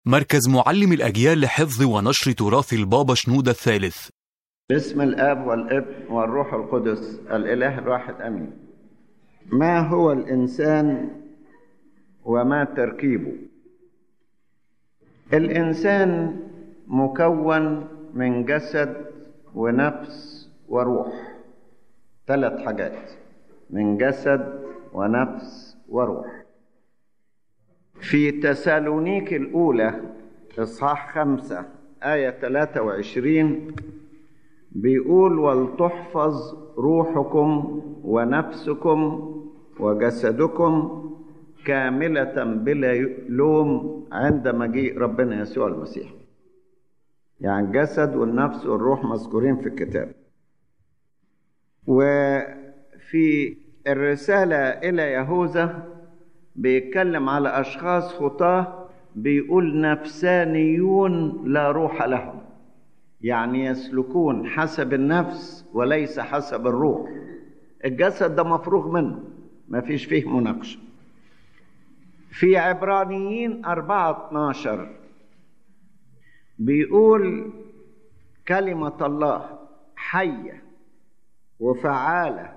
مركز معلم الأجيال لحفظ ونشر تراث البابا شنودة الثالث باسم الاب والابن والروح القدس الاله الواحد امين ما هو الانسان وما تركيبه الانسان مكون من جسد ونفس وروح ثلاث حاجات من جسد ونفس وروح في تسالونيك الأولى إصحاح خمسة آية 23 بيقول ولتحفظ روحكم ونفسكم وجسدكم كاملة بلا لوم عند مجيء ربنا يسوع المسيح يعني الجسد والنفس والروح مذكورين في الكتاب وفي الرسالة إلى يهوذا بيتكلم على أشخاص خطاة بيقول نفسانيون لا روح لهم يعني يسلكون حسب النفس وليس حسب الروح الجسد ده مفروغ منه ما فيش فيه مناقشة في عبرانيين أربعة 12 بيقول كلمة الله حية وفعالة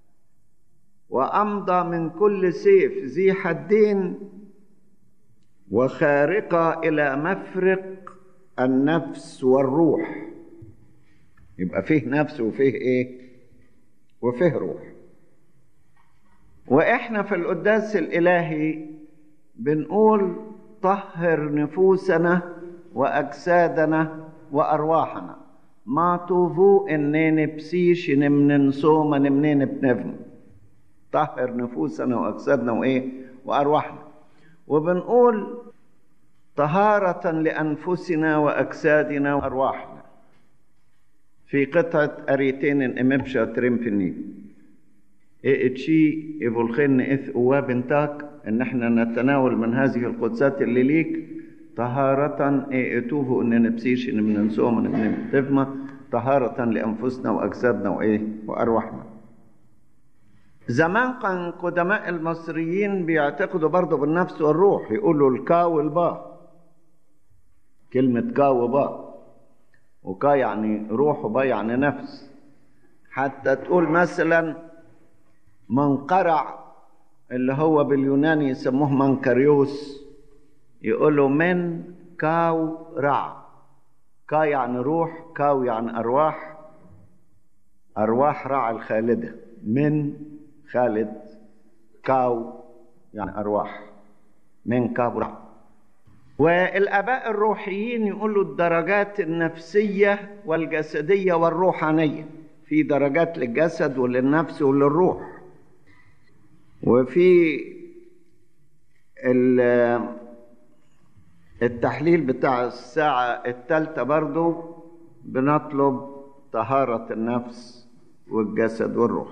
وأمضى من كل سيف ذي حدين وخارقة إلى مفرق النفس والروح يبقى فيه نفس وفيه إيه؟ وفيه روح وإحنا في القداس الإلهي بنقول طهر نفوسنا وأجسادنا وأرواحنا ما توفو إنين بسيش نمنن صوم نمنين بنفن طهر نفوسنا واجسادنا وايه وارواحنا وبنقول طهارة لأنفسنا وأجسادنا وأرواحنا في قطعة أريتين إمبشا تريمفني إيه اتشي إيفولخين إث بنتاك إن إحنا نتناول من هذه القدسات اللي ليك طهارة إيه اتوفو إن نبسيش إن من نسوم من تفما طهارة لأنفسنا وأجسادنا وإيه وأرواحنا زمان كان قدماء المصريين بيعتقدوا برضه بالنفس والروح يقولوا الكا والبا كلمة كا وبا وكا يعني روح وبا يعني نفس حتى تقول مثلا منقرع اللي هو باليوناني يسموه منكريوس يقولوا من كاو رع كا يعني روح كاو يعني أرواح أرواح رع الخالدة من خالد كاو يعني أرواح من كاو رع والآباء الروحيين يقولوا الدرجات النفسية والجسدية والروحانية في درجات للجسد وللنفس وللروح وفي التحليل بتاع الساعة الثالثة برضو بنطلب طهارة النفس والجسد والروح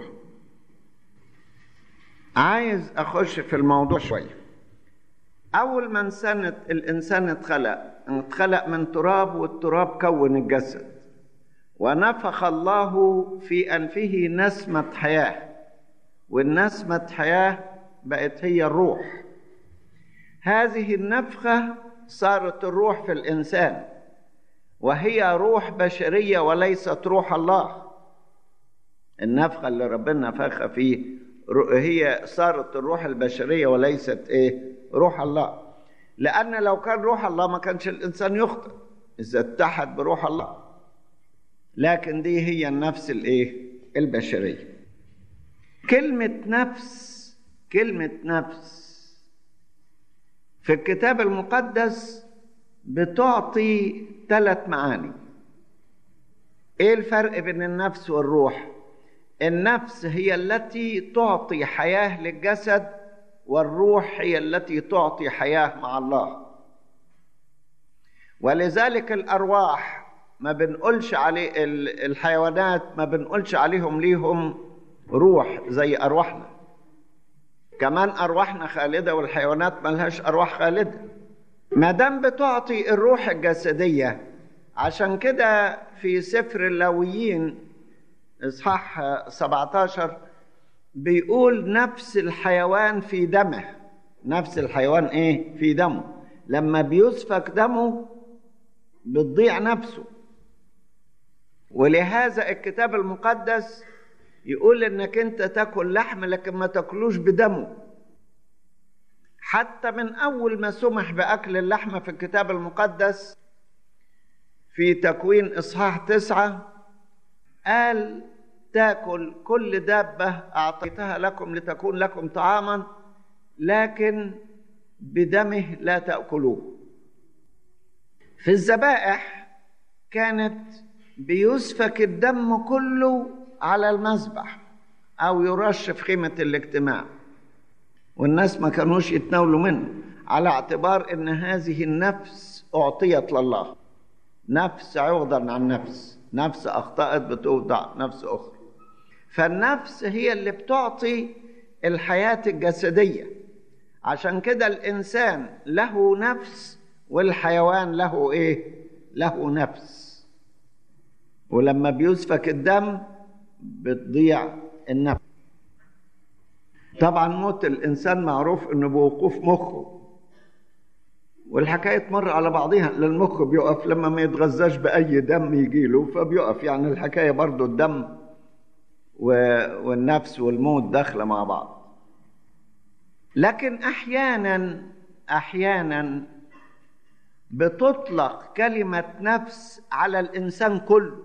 عايز اخش في الموضوع شويه اول ما انسان الانسان اتخلق اتخلق من تراب والتراب كون الجسد ونفخ الله في انفه نسمه حياه والنسمه حياه بقت هي الروح هذه النفخه صارت الروح في الانسان وهي روح بشريه وليست روح الله النفخه اللي ربنا نفخها فيه هي صارت الروح البشرية وليست إيه روح الله لأن لو كان روح الله ما كانش الإنسان يخطئ إذا اتحد بروح الله لكن دي هي النفس الإيه البشرية كلمة نفس كلمة نفس في الكتاب المقدس بتعطي ثلاث معاني ايه الفرق بين النفس والروح النفس هي التي تعطي حياه للجسد والروح هي التي تعطي حياه مع الله ولذلك الارواح ما بنقولش عليه الحيوانات ما بنقولش عليهم ليهم روح زي ارواحنا كمان ارواحنا خالده والحيوانات ملهاش ارواح خالده ما دام بتعطي الروح الجسديه عشان كده في سفر اللاويين اصحاح 17 بيقول نفس الحيوان في دمه نفس الحيوان ايه في دمه لما بيسفك دمه بتضيع نفسه ولهذا الكتاب المقدس يقول انك انت تاكل لحم لكن ما تاكلوش بدمه حتى من اول ما سمح باكل اللحم في الكتاب المقدس في تكوين اصحاح تسعه قال تاكل كل دابه اعطيتها لكم لتكون لكم طعاما لكن بدمه لا تاكلوه في الذبائح كانت بيسفك الدم كله على المذبح او يرش في خيمه الاجتماع والناس ما كانوش يتناولوا منه على اعتبار ان هذه النفس اعطيت لله نفس عوضا عن نفس نفس اخطات بتوضع نفس اخرى فالنفس هي اللي بتعطي الحياه الجسديه عشان كده الانسان له نفس والحيوان له ايه له نفس ولما بيسفك الدم بتضيع النفس طبعا موت الانسان معروف انه بوقوف مخه والحكايه تمر على بعضها للمخ بيقف لما ما يتغذاش باي دم يجيله فبيقف يعني الحكايه برضو الدم والنفس والموت داخله مع بعض لكن احيانا احيانا بتطلق كلمه نفس على الانسان كله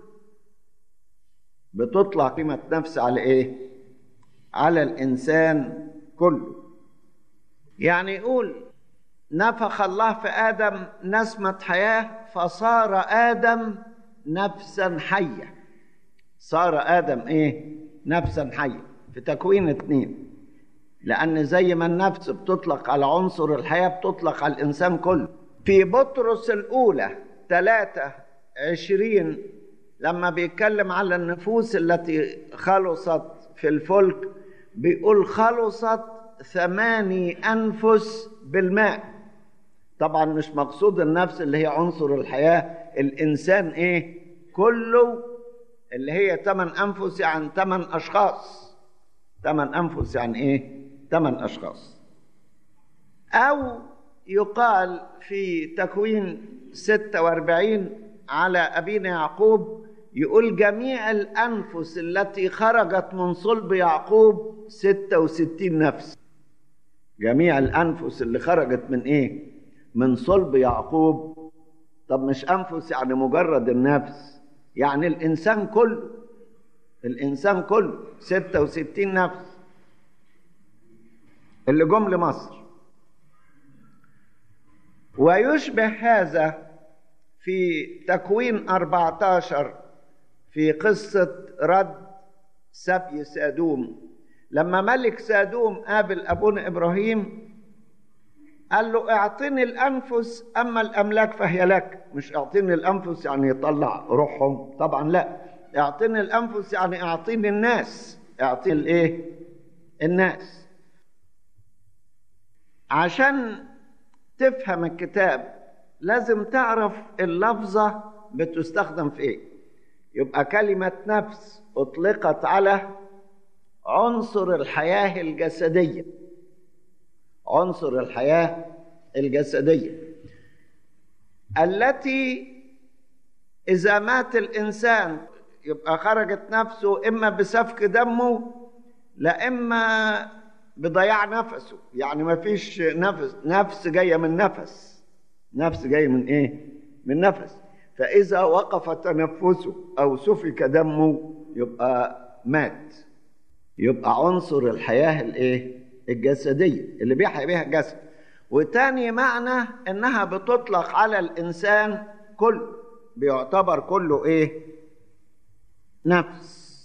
بتطلق كلمه نفس على ايه على الانسان كله يعني يقول نفخ الله في ادم نسمه حياه فصار ادم نفسا حيه صار ادم ايه نفسا حيه في تكوين اتنين لان زي ما النفس بتطلق على عنصر الحياه بتطلق على الانسان كله في بطرس الاولى ثلاثة عشرين لما بيتكلم على النفوس التي خلصت في الفلك بيقول خلصت ثماني أنفس بالماء طبعا مش مقصود النفس اللي هي عنصر الحياة الإنسان إيه كله اللي هي ثمان أنفس يعني ثمان أشخاص ثمان أنفس يعني إيه ثمان أشخاص أو يقال في تكوين 46 على أبينا يعقوب يقول جميع الأنفس التي خرجت من صلب يعقوب 66 نفس جميع الأنفس اللي خرجت من إيه؟ من صلب يعقوب طب مش أنفس يعني مجرد النفس يعني الإنسان كله الإنسان كله 66 نفس اللي جم لمصر ويشبه هذا في تكوين 14 في قصة رد سبي سادوم لما ملك سادوم قابل أبونا إبراهيم قال له اعطني الأنفس أما الأملاك فهي لك مش اعطني الأنفس يعني يطلع روحهم طبعا لا اعطني الأنفس يعني اعطيني الناس اعطيني الايه الناس عشان تفهم الكتاب لازم تعرف اللفظة بتستخدم في ايه يبقى كلمة نفس أطلقت على عنصر الحياة الجسدية عنصر الحياة الجسدية التي إذا مات الإنسان يبقى خرجت نفسه إما بسفك دمه لا إما بضياع نفسه يعني ما فيش نفس نفس جاية من نفس نفس جاية من إيه؟ من نفس فإذا وقف تنفسه أو سفك دمه يبقى مات يبقى عنصر الحياة الإيه؟ الجسدية اللي بيحيا بيها الجسد وتاني معنى إنها بتطلق على الإنسان كله بيعتبر كله إيه؟ نفس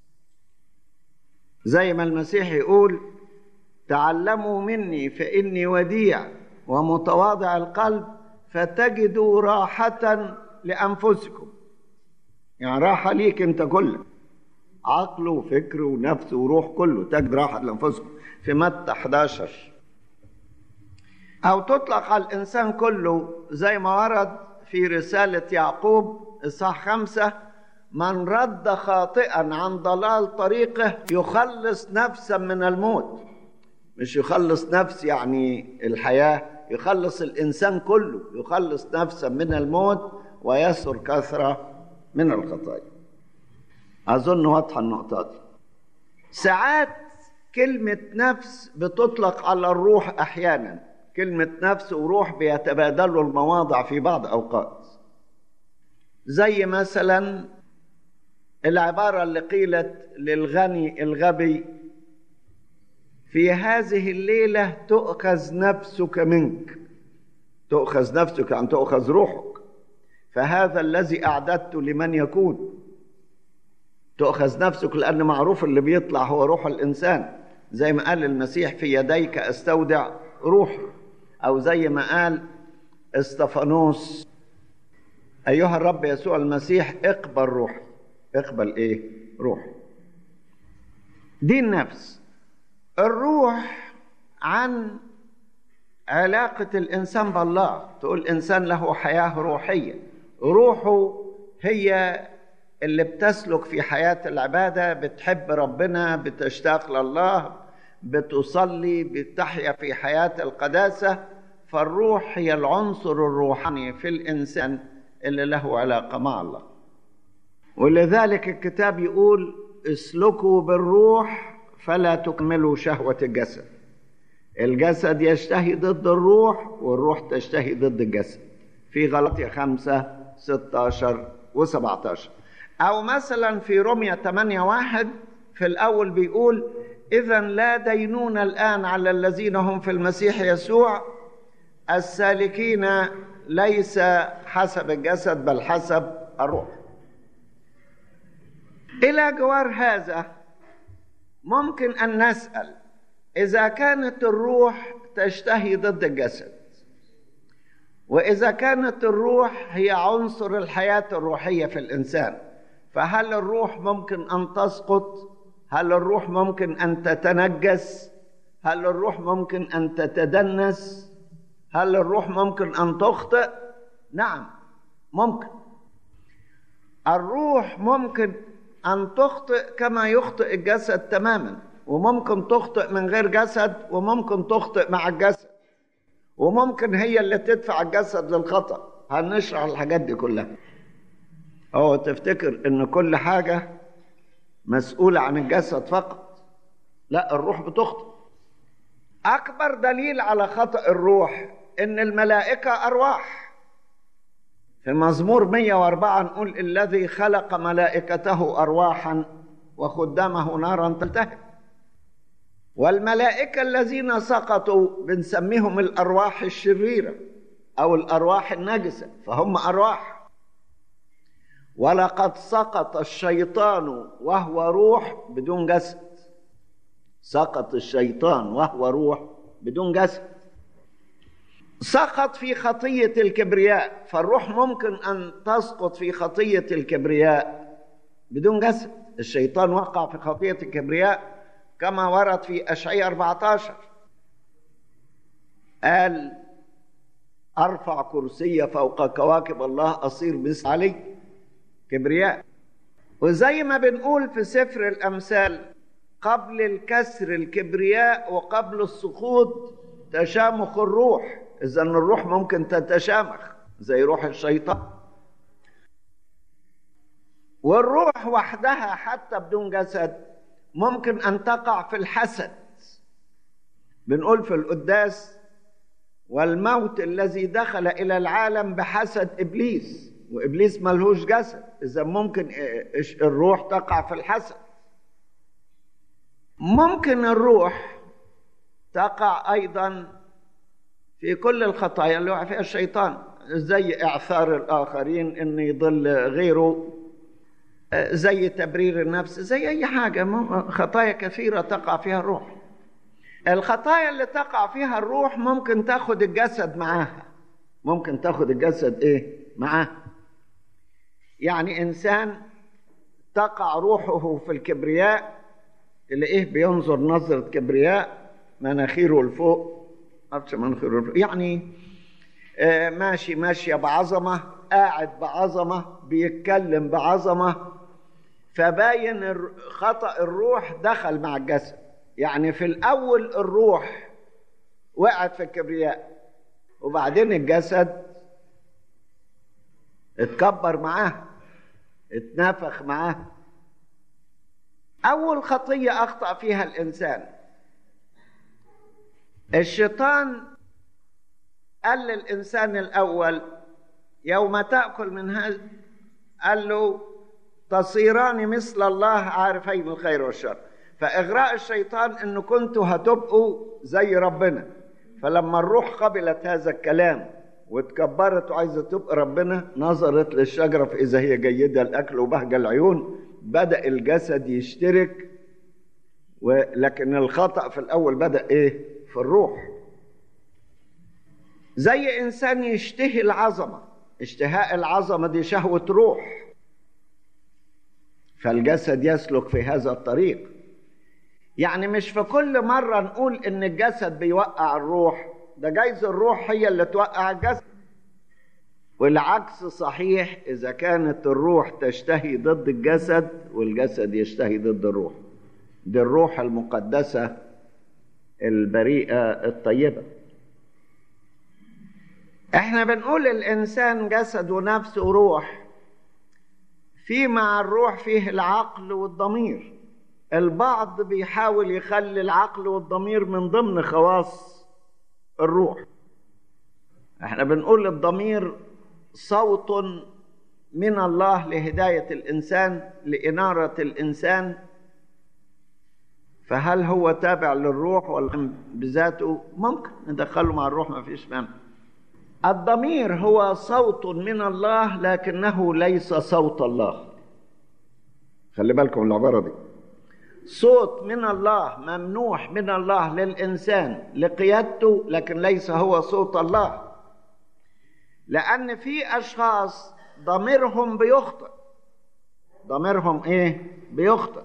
زي ما المسيح يقول تعلموا مني فإني وديع ومتواضع القلب فتجدوا راحة لأنفسكم يعني راحة ليك أنت كلك عقل وفكر ونفس وروح كله تجد راحة لأنفسكم في متى 11 أو تطلق على الإنسان كله زي ما ورد في رسالة يعقوب إصحاح خمسة من رد خاطئا عن ضلال طريقه يخلص نفسا من الموت مش يخلص نفس يعني الحياة يخلص الإنسان كله يخلص نفسا من الموت ويسر كثرة من الخطايا أظن واضحة النقطة دي ساعات كلمة نفس بتطلق على الروح أحيانا كلمة نفس وروح بيتبادلوا المواضع في بعض أوقات زي مثلا العبارة اللي قيلت للغني الغبي في هذه الليلة تؤخذ نفسك منك تؤخذ نفسك أن تؤخذ روحك فهذا الذي أعددت لمن يكون تؤخذ نفسك لأن معروف اللي بيطلع هو روح الإنسان زي ما قال المسيح في يديك أستودع روحي أو زي ما قال استفانوس أيها الرب يسوع المسيح اقبل روحي اقبل إيه روحي دي النفس الروح عن علاقة الإنسان بالله تقول إنسان له حياة روحية روحه هي اللي بتسلك في حياة العبادة بتحب ربنا بتشتاق لله بتصلي بتحيا في حياة القداسة فالروح هي العنصر الروحاني في الإنسان اللي له علاقة مع الله ولذلك الكتاب يقول اسلكوا بالروح فلا تكملوا شهوة الجسد الجسد يشتهي ضد الروح والروح تشتهي ضد الجسد في غلطية خمسة ستاشر وسبعتاشر أو مثلا في رمية 8 واحد في الأول بيقول إذا لا دينون الآن على الذين هم في المسيح يسوع السالكين ليس حسب الجسد بل حسب الروح إلى جوار هذا ممكن أن نسأل إذا كانت الروح تشتهي ضد الجسد وإذا كانت الروح هي عنصر الحياة الروحية في الإنسان فهل الروح ممكن ان تسقط هل الروح ممكن ان تتنجس هل الروح ممكن ان تتدنس هل الروح ممكن ان تخطئ نعم ممكن الروح ممكن ان تخطئ كما يخطئ الجسد تماما وممكن تخطئ من غير جسد وممكن تخطئ مع الجسد وممكن هي اللي تدفع الجسد للخطأ هنشرح الحاجات دي كلها هو تفتكر ان كل حاجة مسؤولة عن الجسد فقط لا الروح بتخطئ اكبر دليل على خطأ الروح ان الملائكة ارواح في مزمور 104 نقول الذي خلق ملائكته ارواحا وخدامه نارا تلتهب والملائكة الذين سقطوا بنسميهم الارواح الشريرة او الارواح النجسة فهم ارواح ولقد سقط الشيطان وهو روح بدون جسد سقط الشيطان وهو روح بدون جسد سقط في خطية الكبرياء فالروح ممكن أن تسقط في خطية الكبرياء بدون جسد الشيطان وقع في خطية الكبرياء كما ورد في أشعية 14 قال أرفع كرسي فوق كواكب الله أصير مثل علي كبرياء وزي ما بنقول في سفر الأمثال قبل الكسر الكبرياء وقبل السقوط تشامخ الروح إذا الروح ممكن تتشامخ زي روح الشيطان والروح وحدها حتى بدون جسد ممكن أن تقع في الحسد بنقول في القداس والموت الذي دخل إلى العالم بحسد إبليس وابليس ملهوش جسد اذا ممكن الروح تقع في الحسد ممكن الروح تقع ايضا في كل الخطايا اللي وقع فيها الشيطان زي اعثار الاخرين ان يضل غيره زي تبرير النفس زي اي حاجه خطايا كثيره تقع فيها الروح الخطايا اللي تقع فيها الروح ممكن تاخد الجسد معاها ممكن تاخد الجسد ايه معاه يعني انسان تقع روحه في الكبرياء تلاقيه بينظر نظرة كبرياء مناخيره لفوق معرفش مناخيره لفوق يعني آه ماشي ماشية بعظمة قاعد بعظمة بيتكلم بعظمة فباين خطأ الروح دخل مع الجسد يعني في الأول الروح وقعت في الكبرياء وبعدين الجسد اتكبر معاه اتنافخ معاه اول خطيه اخطا فيها الانسان الشيطان قال للانسان الاول يوم تاكل من هذا قال له تصيران مثل الله عارفين الخير والشر فاغراء الشيطان ان كنتوا هتبقوا زي ربنا فلما الروح قبلت هذا الكلام واتكبرت وعايزه تبقى ربنا نظرت للشجره فاذا هي جيده الاكل وبهجه العيون بدا الجسد يشترك ولكن الخطا في الاول بدا ايه في الروح زي انسان يشتهي العظمه اشتهاء العظمه دي شهوه روح فالجسد يسلك في هذا الطريق يعني مش في كل مره نقول ان الجسد بيوقع الروح ده جايز الروح هي اللي توقع الجسد والعكس صحيح اذا كانت الروح تشتهي ضد الجسد والجسد يشتهي ضد الروح دي الروح المقدسه البريئه الطيبه احنا بنقول الانسان جسد ونفس وروح في مع الروح فيه العقل والضمير البعض بيحاول يخلي العقل والضمير من ضمن خواص الروح احنا بنقول الضمير صوت من الله لهدايه الانسان لاناره الانسان فهل هو تابع للروح ولا بذاته ممكن ندخله مع الروح ما فيش مانع الضمير هو صوت من الله لكنه ليس صوت الله خلي بالكم العبارة دي صوت من الله ممنوح من الله للإنسان لقيادته لكن ليس هو صوت الله لأن في أشخاص ضميرهم بيخطئ ضميرهم إيه؟ بيخطئ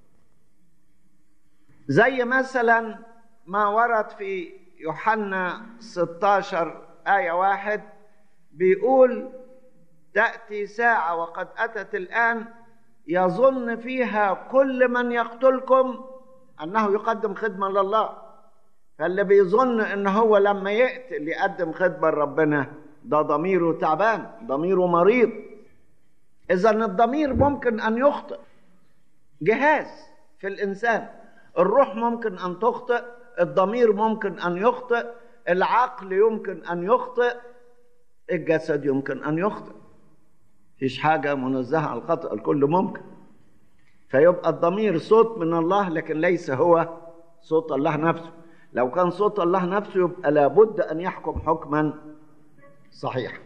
زي مثلا ما ورد في يوحنا 16 آية واحد بيقول تأتي ساعة وقد أتت الآن يظن فيها كل من يقتلكم أنه يقدم خدمة لله فاللي بيظن أن هو لما يقتل يقدم خدمة لربنا ده ضميره تعبان ضميره مريض إذا الضمير ممكن أن يخطئ جهاز في الإنسان الروح ممكن أن تخطئ الضمير ممكن أن يخطئ العقل يمكن أن يخطئ الجسد يمكن أن يخطئ فيش حاجة منزهة عن الخطأ الكل ممكن فيبقى الضمير صوت من الله لكن ليس هو صوت الله نفسه لو كان صوت الله نفسه يبقى لابد أن يحكم حكما صحيحا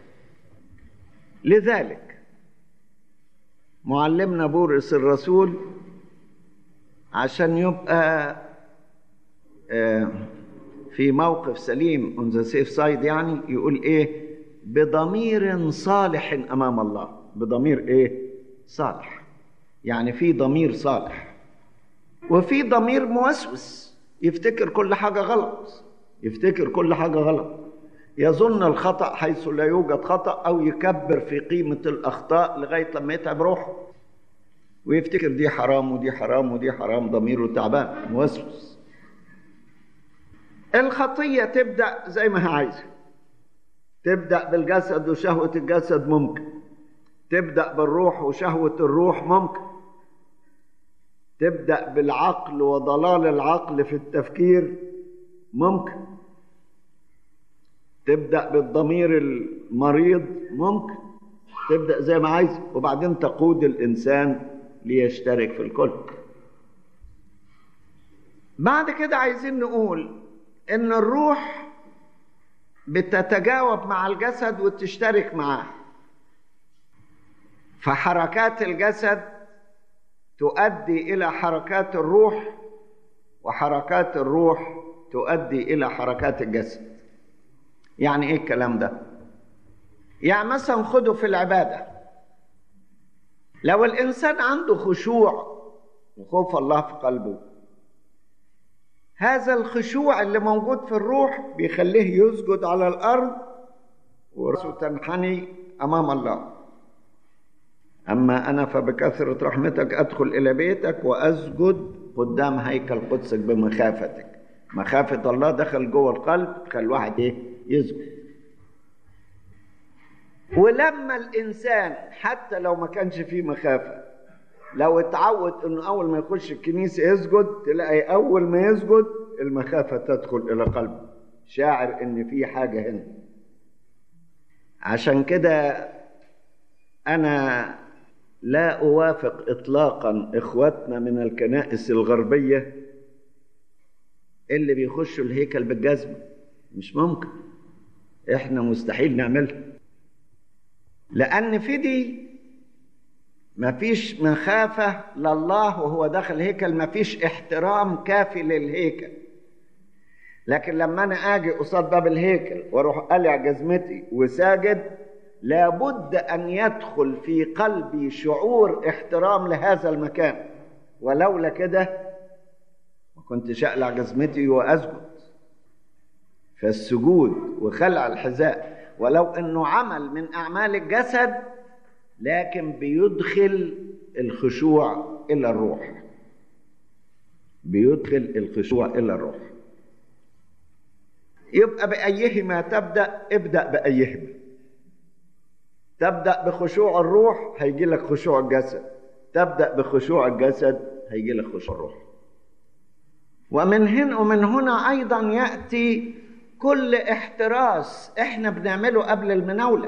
لذلك معلمنا بولس الرسول عشان يبقى في موقف سليم on the safe side يعني يقول ايه بضمير صالح امام الله بضمير ايه صالح يعني في ضمير صالح وفي ضمير موسوس يفتكر كل حاجه غلط يفتكر كل حاجه غلط يظن الخطا حيث لا يوجد خطا او يكبر في قيمه الاخطاء لغايه لما يتعب روحه ويفتكر دي حرام ودي حرام ودي حرام ضميره تعبان موسوس الخطيه تبدا زي ما هي عايزه تبدا بالجسد وشهوه الجسد ممكن تبدا بالروح وشهوه الروح ممكن تبدا بالعقل وضلال العقل في التفكير ممكن تبدا بالضمير المريض ممكن تبدا زي ما عايز وبعدين تقود الانسان ليشترك في الكل بعد كده عايزين نقول ان الروح بتتجاوب مع الجسد وتشترك معاه فحركات الجسد تؤدي الى حركات الروح وحركات الروح تؤدي الى حركات الجسد يعني ايه الكلام ده يعني مثلا خده في العباده لو الانسان عنده خشوع وخوف الله في قلبه هذا الخشوع اللي موجود في الروح بيخليه يسجد على الارض وراسه تنحني امام الله اما انا فبكثره رحمتك ادخل الى بيتك واسجد قدام هيكل قدسك بمخافتك مخافه الله دخل جوه القلب خلى الواحد ايه يسجد ولما الانسان حتى لو ما كانش فيه مخافه لو اتعود انه اول ما يخش الكنيسه يسجد تلاقي اول ما يسجد المخافه تدخل الى قلبه شاعر ان في حاجه هنا عشان كده انا لا اوافق اطلاقا اخواتنا من الكنائس الغربيه اللي بيخشوا الهيكل بالجزمه مش ممكن احنا مستحيل نعملها لان في دي مفيش مخافة لله وهو داخل الهيكل مفيش احترام كافي للهيكل لكن لما انا اجي قصاد باب الهيكل واروح قلع جزمتي وساجد لابد ان يدخل في قلبي شعور احترام لهذا المكان ولولا كده ما كنتش اقلع جزمتي واسجد فالسجود وخلع الحذاء ولو انه عمل من اعمال الجسد لكن بيدخل الخشوع الى الروح بيدخل الخشوع الى الروح يبقى بايهما تبدا ابدا بايهما تبدا بخشوع الروح هيجي لك خشوع الجسد تبدا بخشوع الجسد هيجي لك خشوع الروح ومن هنا ومن هنا ايضا ياتي كل احتراس احنا بنعمله قبل المناوله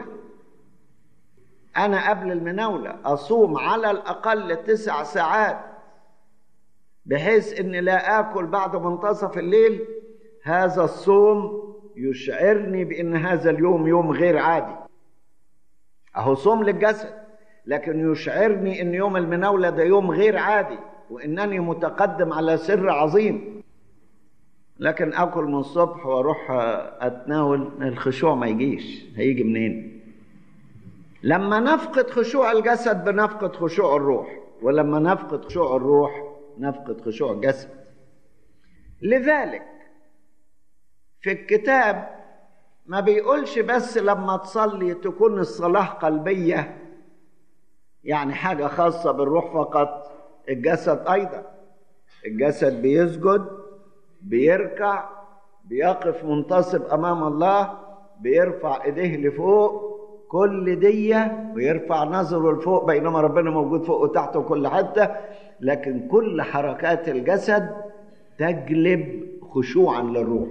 أنا قبل المناولة أصوم على الأقل تسع ساعات بحيث إني لا آكل بعد منتصف الليل هذا الصوم يشعرني بأن هذا اليوم يوم غير عادي أهو صوم للجسد لكن يشعرني أن يوم المناولة ده يوم غير عادي وإنني متقدم على سر عظيم لكن أكل من الصبح وأروح أتناول الخشوع ما يجيش هيجي منين؟ لما نفقد خشوع الجسد بنفقد خشوع الروح ولما نفقد خشوع الروح نفقد خشوع الجسد لذلك في الكتاب ما بيقولش بس لما تصلي تكون الصلاة قلبية يعني حاجة خاصة بالروح فقط الجسد أيضا الجسد بيسجد بيركع بيقف منتصب أمام الله بيرفع إيديه لفوق كل دية ويرفع نظره لفوق بينما ربنا موجود فوق وتحت وكل حتة لكن كل حركات الجسد تجلب خشوعا للروح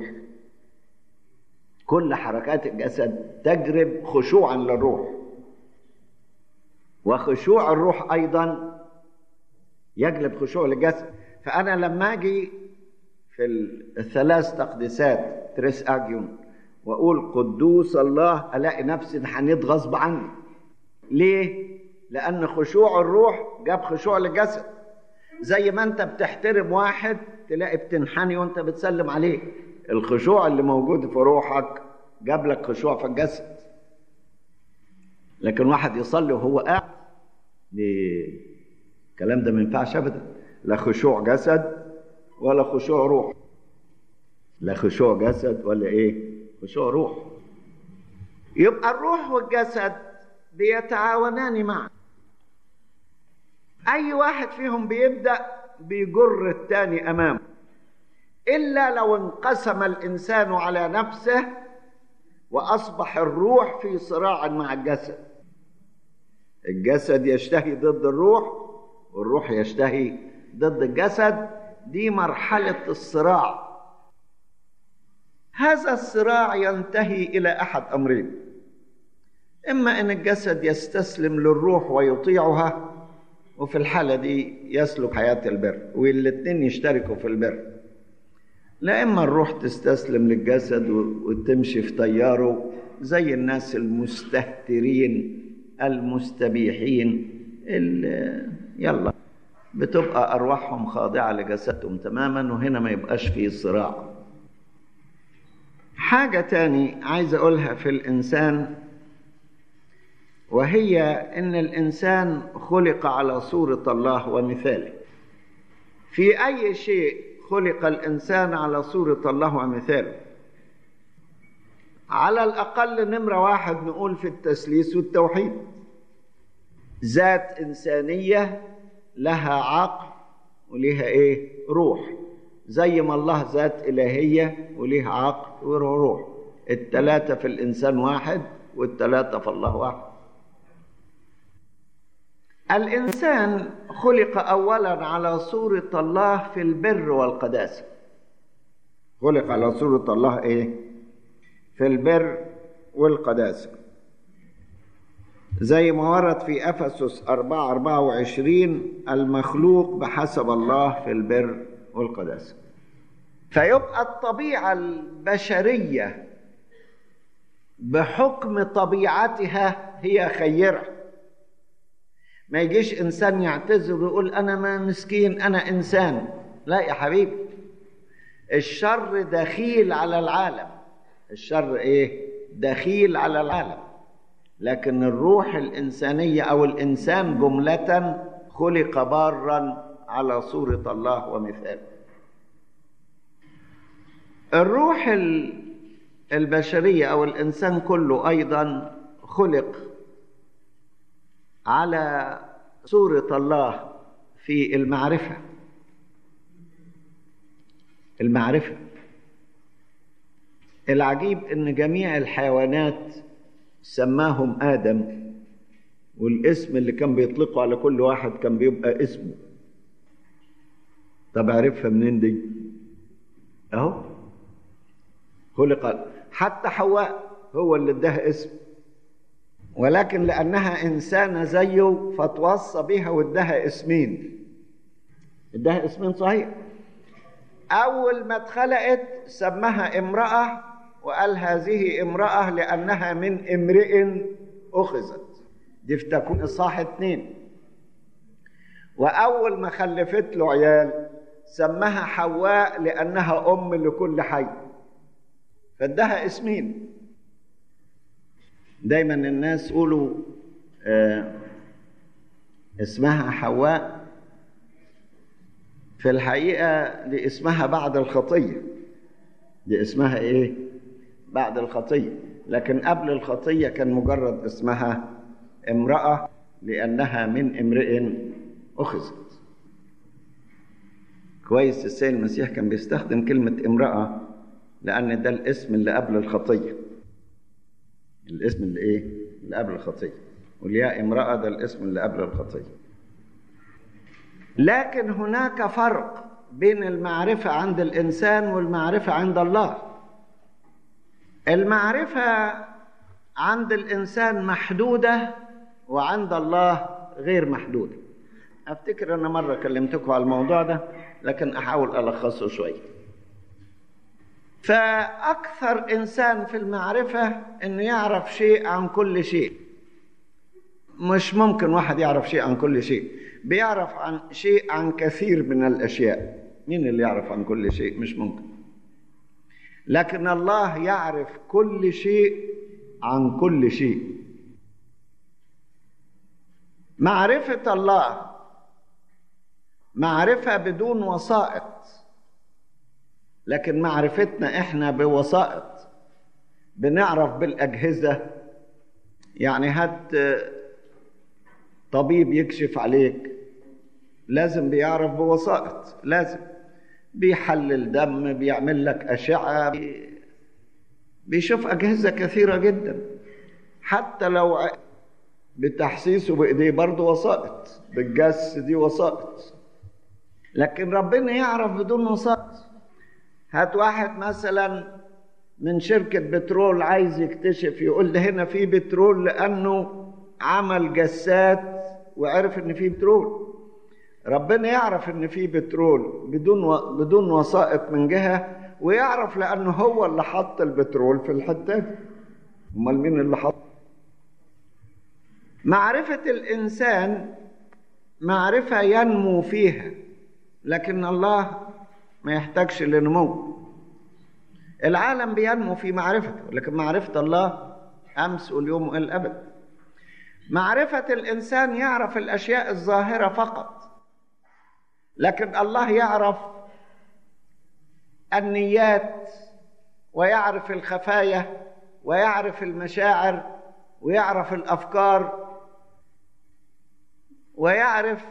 كل حركات الجسد تجلب خشوعا للروح وخشوع الروح ايضا يجلب خشوع للجسد فانا لما اجي في الثلاث تقديسات تريس اجيون واقول قدوس الله الاقي نفسي انحنيت غصب عني ليه لان خشوع الروح جاب خشوع للجسد زي ما انت بتحترم واحد تلاقي بتنحني وانت بتسلم عليه الخشوع اللي موجود في روحك جاب لك خشوع في الجسد لكن واحد يصلي وهو قاعد الكلام ده ما ينفعش ابدا لا خشوع جسد ولا خشوع روح لا خشوع جسد ولا ايه خشوع روح يبقى الروح والجسد بيتعاونان معا اي واحد فيهم بيبدا بيجر الثاني امامه الا لو انقسم الانسان على نفسه واصبح الروح في صراع مع الجسد الجسد يشتهي ضد الروح والروح يشتهي ضد الجسد دي مرحله الصراع هذا الصراع ينتهي الى احد امرين اما ان الجسد يستسلم للروح ويطيعها وفي الحاله دي يسلك حياه البر والاثنين يشتركوا في البر لا اما الروح تستسلم للجسد وتمشي في طياره زي الناس المستهترين المستبيحين اللي يلا بتبقى ارواحهم خاضعه لجسدهم تماما وهنا ما يبقاش فيه صراع حاجة تاني عايز أقولها في الإنسان وهي إن الإنسان خلق على صورة الله ومثاله في أي شيء خلق الإنسان على صورة الله ومثاله على الأقل نمرة واحد نقول في التسليس والتوحيد ذات إنسانية لها عقل ولها إيه روح زي ما الله ذات إلهية وليه عقل وروح التلاتة في الإنسان واحد والتلاتة في الله واحد الإنسان خلق أولا على صورة الله في البر والقداسة خلق على صورة الله إيه؟ في البر والقداسة زي ما ورد في أفسس 4 24 المخلوق بحسب الله في البر والقداسة فيبقى الطبيعة البشرية بحكم طبيعتها هي خيرة ما يجيش إنسان يعتذر ويقول أنا ما مسكين أنا إنسان لا يا حبيبي الشر دخيل على العالم الشر إيه دخيل على العالم لكن الروح الإنسانية أو الإنسان جملة خلق بارا على صورة الله ومثاله الروح البشرية أو الإنسان كله أيضا خلق على صورة الله في المعرفة المعرفة العجيب ان جميع الحيوانات سماهم ادم والاسم اللي كان بيطلقه على كل واحد كان بيبقى اسمه طب عرفها منين دي اهو خلق حتى حواء هو اللي اداها اسم ولكن لانها انسانه زيه فتوصى بها واداها اسمين اداها اسمين صحيح اول ما اتخلقت سماها امراه وقال هذه امراه لانها من امرئ اخذت دي في تكون اصحاح اتنين واول ما خلفت له عيال سماها حواء لانها ام لكل حي فادها اسمين دايما الناس يقولوا آه اسمها حواء في الحقيقة دي اسمها بعد الخطية دي اسمها ايه بعد الخطية لكن قبل الخطية كان مجرد اسمها امرأة لأنها من امرئ أخذت كويس السيد المسيح كان بيستخدم كلمة امرأة لأن ده الاسم اللي قبل الخطية الاسم اللي ايه اللي قبل الخطيه والياء امراه ده الاسم اللي قبل الخطيه لكن هناك فرق بين المعرفه عند الانسان والمعرفه عند الله المعرفه عند الانسان محدوده وعند الله غير محدوده افتكر انا مره كلمتكم على الموضوع ده لكن احاول الخصه شويه فأكثر إنسان في المعرفة إنه يعرف شيء عن كل شيء مش ممكن واحد يعرف شيء عن كل شيء بيعرف عن شيء عن كثير من الأشياء مين اللي يعرف عن كل شيء مش ممكن لكن الله يعرف كل شيء عن كل شيء معرفة الله معرفة بدون وسائط لكن معرفتنا احنا بوسائط بنعرف بالاجهزه يعني هات طبيب يكشف عليك لازم بيعرف بوسائط لازم بيحلل دم بيعمل لك اشعه بيشوف اجهزه كثيره جدا حتى لو بتحسيسه بايديه برضه وسائط بالجس دي وسائط لكن ربنا يعرف بدون وسائط هات واحد مثلا من شركة بترول عايز يكتشف يقول ده هنا في بترول لأنه عمل جسات وعرف إن في بترول ربنا يعرف إن في بترول بدون و... بدون وسائط من جهة ويعرف لأنه هو اللي حط البترول في الحتة دي أمال مين اللي حط معرفة الإنسان معرفة ينمو فيها لكن الله ما يحتاجش لنمو العالم بينمو في معرفته لكن معرفة الله أمس واليوم والأبد معرفة الإنسان يعرف الأشياء الظاهرة فقط لكن الله يعرف النيات ويعرف الخفايا ويعرف المشاعر ويعرف الأفكار ويعرف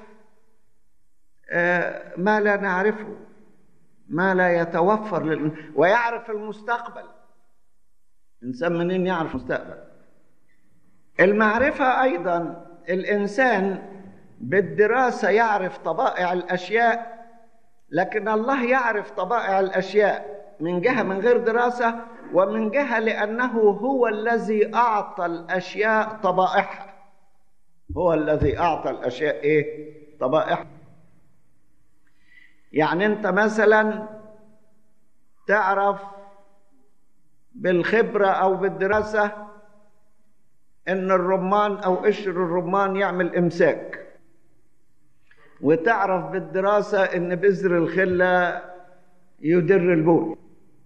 ما لا نعرفه ما لا يتوفر لل... ويعرف المستقبل الإنسان منين يعرف المستقبل المعرفة أيضا الإنسان بالدراسة يعرف طبائع الأشياء لكن الله يعرف طبائع الأشياء من جهة من غير دراسة ومن جهة لأنه هو الذي أعطى الأشياء طبائعها هو الذي أعطى الأشياء إيه؟ طبائعها يعني أنت مثلا تعرف بالخبرة أو بالدراسة إن الرمان أو قشر الرمان يعمل إمساك وتعرف بالدراسة إن بذر الخلة يدر البول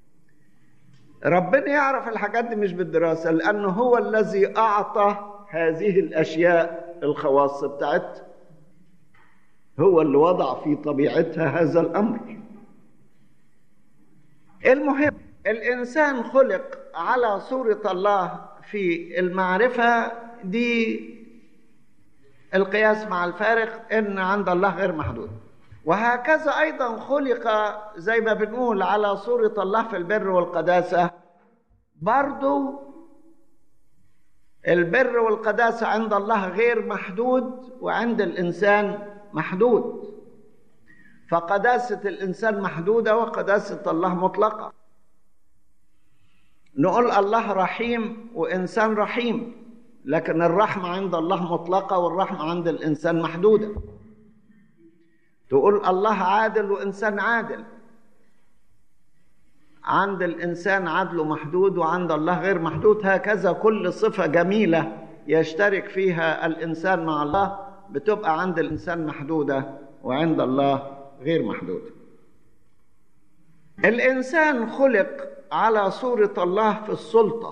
ربنا يعرف الحاجات دي مش بالدراسة لأنه هو الذي أعطى هذه الأشياء الخواص بتاعتها هو اللي وضع في طبيعتها هذا الأمر المهم الإنسان خلق على صورة الله في المعرفة دي القياس مع الفارق إن عند الله غير محدود وهكذا أيضا خلق زي ما بنقول على صورة الله في البر والقداسة برضو البر والقداسة عند الله غير محدود وعند الإنسان محدود فقداسة الإنسان محدودة وقداسة الله مطلقة نقول الله رحيم وإنسان رحيم لكن الرحمة عند الله مطلقة والرحمة عند الإنسان محدودة تقول الله عادل وإنسان عادل عند الإنسان عدله محدود وعند الله غير محدود هكذا كل صفة جميلة يشترك فيها الإنسان مع الله بتبقى عند الإنسان محدودة وعند الله غير محدودة الإنسان خلق على صورة الله في السلطة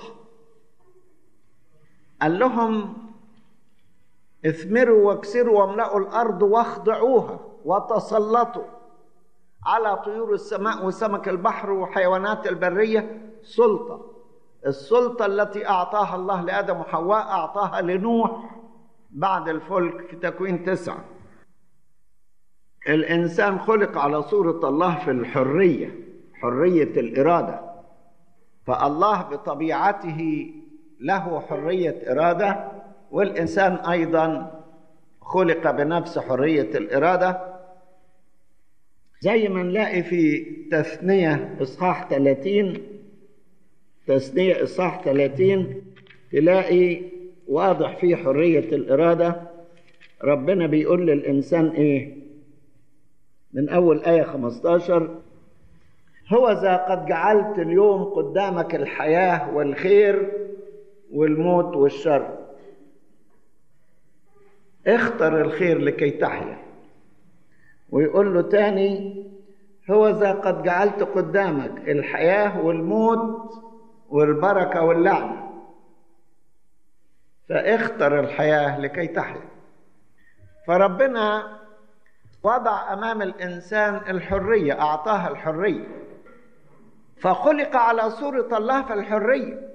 قال لهم اثمروا واكسروا واملأوا الأرض واخضعوها وتسلطوا على طيور السماء وسمك البحر وحيوانات البرية سلطة السلطة التي أعطاها الله لآدم وحواء أعطاها لنوح بعد الفلك في تكوين تسعة الإنسان خلق على صورة الله في الحرية حرية الإرادة فالله بطبيعته له حرية إرادة والإنسان أيضا خلق بنفس حرية الإرادة زي ما نلاقي في تثنية إصحاح 30 تثنية إصحاح 30 تلاقي واضح فيه حرية الإرادة ربنا بيقول للإنسان إيه من أول آية 15 هو ذا قد جعلت اليوم قدامك الحياة والخير والموت والشر اختر الخير لكي تحيا ويقول له تاني هو ذا قد جعلت قدامك الحياة والموت والبركة واللعنة فاختر الحياة لكي تحيا فربنا وضع أمام الإنسان الحرية أعطاها الحرية فخلق على صورة الله في الحرية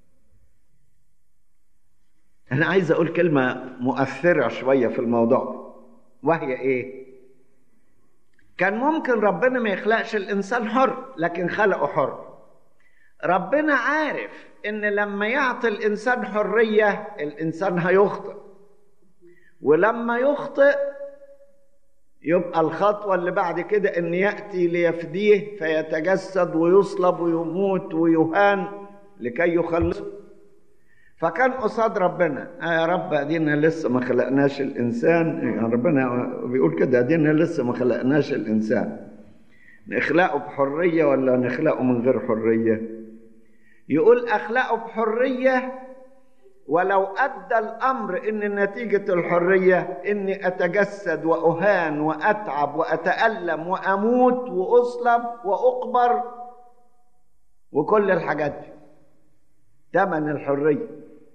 أنا عايز أقول كلمة مؤثرة شوية في الموضوع وهي إيه؟ كان ممكن ربنا ما يخلقش الإنسان حر لكن خلقه حر ربنا عارف إن لما يعطي الإنسان حرية الإنسان هيخطئ ولما يخطئ يبقى الخطوة اللي بعد كده إن يأتي ليفديه فيتجسد ويصلب ويموت ويهان لكي يخلصه فكان قصاد ربنا آه يا رب ادينا لسه ما خلقناش الانسان يعني ربنا بيقول كده ادينا لسه ما خلقناش الانسان نخلقه بحريه ولا نخلقه من غير حريه يقول اخلقه بحريه ولو ادى الامر ان نتيجه الحريه اني اتجسد واهان واتعب واتالم واموت واصلب واقبر وكل الحاجات دي ثمن الحريه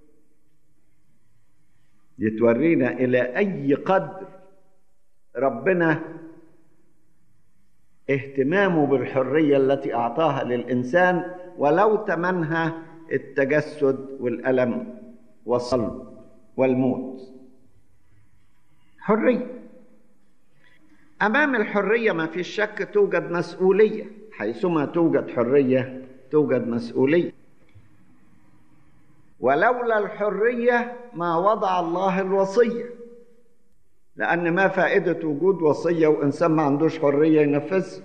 يتورينا الى اي قدر ربنا اهتمامه بالحريه التي اعطاها للانسان ولو ثمنها التجسد والالم والصلب والموت حريه امام الحريه ما في شك توجد مسؤوليه حيثما توجد حريه توجد مسؤوليه ولولا الحريه ما وضع الله الوصيه لأن ما فائدة وجود وصية وإنسان ما عندوش حرية ينفذها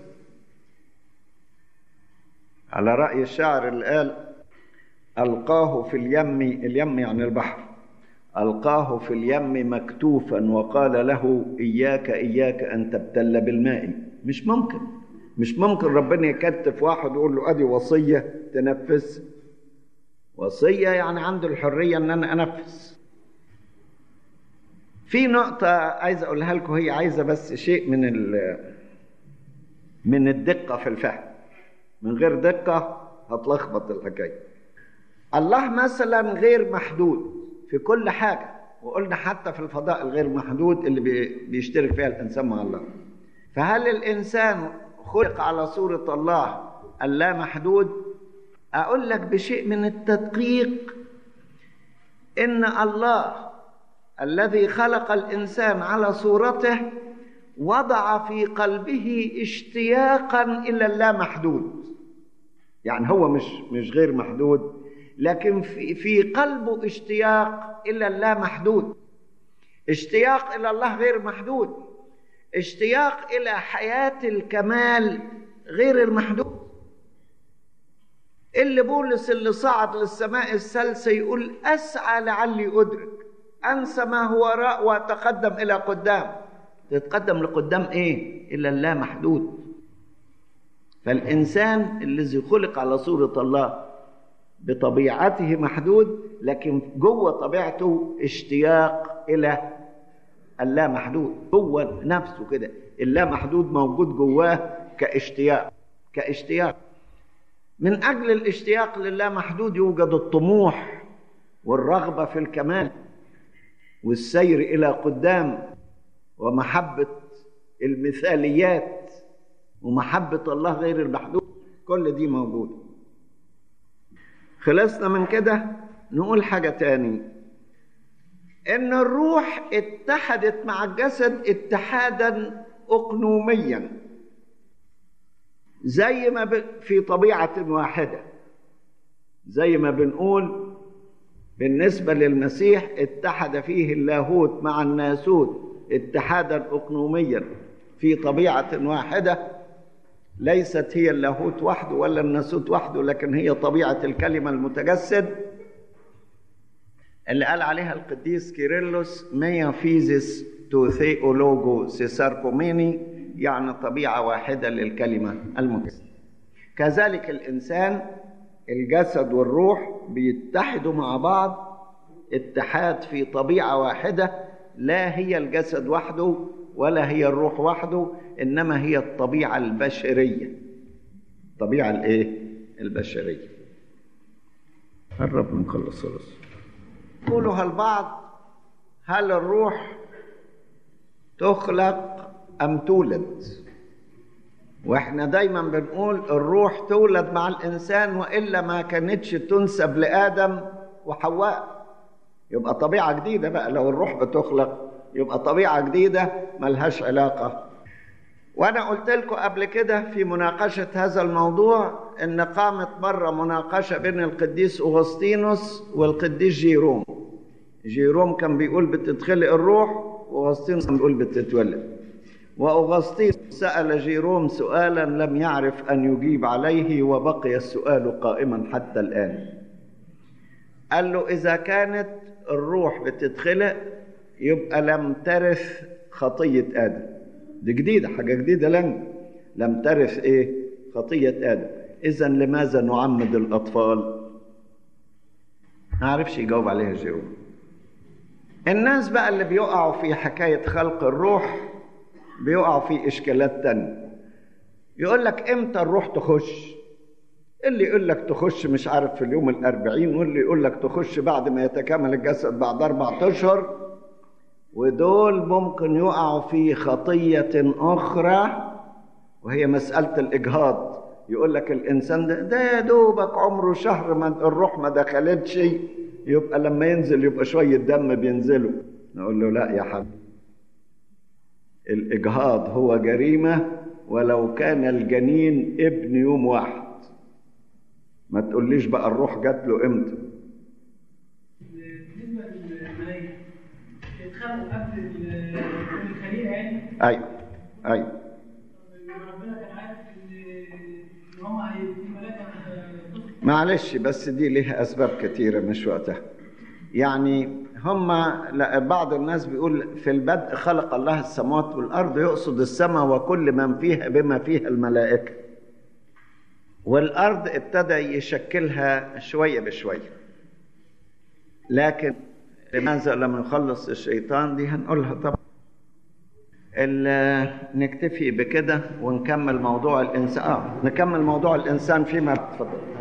على رأي الشاعر اللي قال ألقاه في اليم اليم يعني البحر ألقاه في اليم مكتوفا وقال له إياك إياك أن تبتل بالماء مش ممكن مش ممكن ربنا يكتف واحد ويقول له أدي وصية تنفذ وصية يعني عنده الحرية أن أنا أنفذ في نقطة عايز أقولها لكم هي عايزة بس شيء من من الدقة في الفهم من غير دقة هتلخبط الحكاية الله مثلا غير محدود في كل حاجة وقلنا حتى في الفضاء الغير محدود اللي بيشترك فيها الإنسان مع الله فهل الإنسان خلق على صورة الله اللا محدود أقول لك بشيء من التدقيق إن الله الذي خلق الإنسان على صورته وضع في قلبه اشتياقا إلى اللامحدود يعني هو مش مش غير محدود لكن في, في قلبه اشتياق الى اللامحدود اشتياق الى الله غير محدود اشتياق الى حياه الكمال غير المحدود اللي بولس اللي صعد للسماء الثالثه يقول اسعى لعلي ادرك انسى ما هو وراء واتقدم الى قدام تتقدم لقدام ايه الى اللامحدود فالانسان الذي خلق على صوره الله بطبيعته محدود لكن جوه طبيعته اشتياق الى اللامحدود جوه نفسه كده اللامحدود موجود جواه كاشتياق كاشتياق من اجل الاشتياق للامحدود يوجد الطموح والرغبه في الكمال والسير الى قدام ومحبه المثاليات ومحبه الله غير المحدود كل دي موجوده خلصنا من كده نقول حاجة تاني إن الروح اتحدت مع الجسد اتحادا أقنوميا زي ما في طبيعة واحدة زي ما بنقول بالنسبة للمسيح اتحد فيه اللاهوت مع الناسوت اتحادا أقنوميا في طبيعة واحدة ليست هي اللاهوت وحده ولا الناسوت وحده لكن هي طبيعة الكلمة المتجسد اللي قال عليها القديس كيرلس ميا فيزيس تو ثيولوجو سيساركوميني يعني طبيعة واحدة للكلمة المتجسد كذلك الإنسان الجسد والروح بيتحدوا مع بعض اتحاد في طبيعة واحدة لا هي الجسد وحده ولا هي الروح وحده انما هي الطبيعه البشريه الطبيعه الايه البشريه قرب نخلص خلص يقولها البعض هل الروح تخلق ام تولد واحنا دايما بنقول الروح تولد مع الانسان والا ما كانتش تنسب لادم وحواء يبقى طبيعه جديده بقى لو الروح بتخلق يبقى طبيعه جديده ملهاش علاقه وانا قلت لكم قبل كده في مناقشه هذا الموضوع ان قامت مره مناقشه بين القديس اغسطينوس والقديس جيروم جيروم كان بيقول بتتخلق الروح واغسطينوس كان بيقول بتتولد واغسطينوس سال جيروم سؤالا لم يعرف ان يجيب عليه وبقي السؤال قائما حتى الان قال له اذا كانت الروح بتتخلق يبقى لم ترث خطيه ادم دي جديدة حاجة جديدة لنا لم ترث إيه خطية آدم إذا لماذا نعمد الأطفال ما عرفش يجاوب عليها جيروم الناس بقى اللي بيقعوا في حكاية خلق الروح بيقعوا في إشكالات تانية يقول لك إمتى الروح تخش اللي يقول لك تخش مش عارف في اليوم الأربعين واللي يقول لك تخش بعد ما يتكامل الجسد بعد أربعة أشهر ودول ممكن يقعوا في خطية أخرى وهي مسألة الإجهاض يقول لك الإنسان ده ده يا دوبك عمره شهر ما الروح ما دخلتش يبقى لما ينزل يبقى شوية دم بينزلوا نقول له لا يا حبيبي الإجهاض هو جريمة ولو كان الجنين ابن يوم واحد ما تقوليش بقى الروح جات له امتى اتخلقوا قبل ال- الخليقه يعني ايوه ايوه ربنا كان عارف ان ان هم هي- في ملاك معلش بس دي ليها اسباب كتيره مش وقتها يعني هم لا بعض الناس بيقول في البدء خلق الله السماوات والارض يقصد السماء وكل من فيها بما فيها الملائكه والارض ابتدى يشكلها شويه بشويه لكن لماذا لم يخلص الشيطان دي هنقولها طبعا ال- نكتفي بكده ونكمل موضوع الانسان اه نكمل موضوع الانسان فيما تفضل